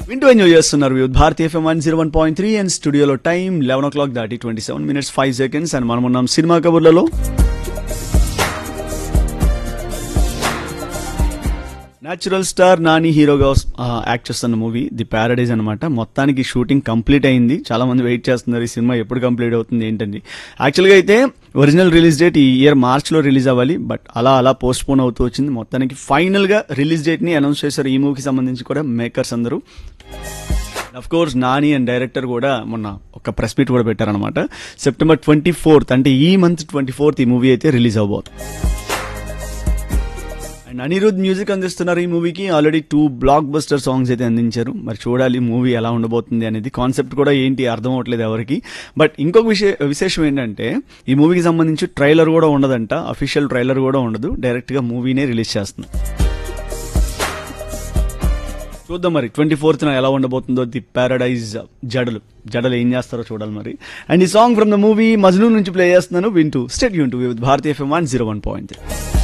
వింటూ ఎంజాయ్ చేస్తున్నారు with Bharatiya FM one zero one point three and స్టూడియోలో టైం లెవెన్ ఓ క్లాక్ దాటి twenty seven minutes five seconds and మనం ఉన్నాం cinema కబుర్లలో న్యాచురల్ స్టార్ నాని హీరోగా వస్- ఆ, యాక్ట్ చేస్తున్న మూవీ ది ప్యారడైజ్ అనమాట మొత్తానికి షూటింగ్ కంప్లీట్ అయింది చాలా మంది వెయిట్ చేస్తున్నారు ఈ సినిమా ఎప్పుడు కంప్లీట్ అవుతుంది ఏంటండి యాక్చువల్గా అయితే ఒరిజినల్ రిలీజ్ డేట్ ఈ ఇయర్ మార్చ్లో రిలీజ్ అవ్వాలి బట్ అలా అలా పోస్ట్ పోన్ అవుతూ వచ్చింది మొత్తానికి ఫైనల్గా రిలీజ్ డేట్ని అనౌన్స్ చేశారు ఈ మూవీకి సంబంధించి కూడా మేకర్స్ అందరూ of course Nani and director కూడా మొన్న ఒక ప్రెస్ మీట్ కూడా పెట్టారనమాట సెప్టెంబర్ ట్వంటీ ఫోర్త్ అంటే ఈ మంత్ ట్వంటీ ఫోర్త్ ఈ మూవీ అయితే రిలీజ్ అవబోతుంది అండ్ అనిరుద్ మ్యూజిక్ అందిస్తున్నారు ఈ మూవీకి already two blockbuster songs అయితే అందించారు మరి చూడాలి మూవీ ఎలా ఉండబోతుంది అనేది కాన్సెప్ట్ కూడా ఏంటి అర్థం అవ్వట్లేదు ఎవరికి బట్ ఇంకొక విషయ విశేషం ఏంటంటే ఈ మూవీకి సంబంధించి ట్రైలర్ కూడా ఉండదంట అఫీషియల్ ట్రైలర్ కూడా ఉండదు డైరెక్ట్గా మూవీనే రిలీజ్ చేస్తుంది చూద్దాం మరి ట్వంటీ ఫోర్త్ ఎలా ఉండబోతుందో ది పారడైజ్ జడలు జడలు ఏం చేస్తారో చూడాలి మరి అండ్ ఈ song from the movie Majnu నుంచి ప్లే చేస్తున్నాను వింటూ స్టెడ్ యూన్ to with Bharatiya FM one zero one point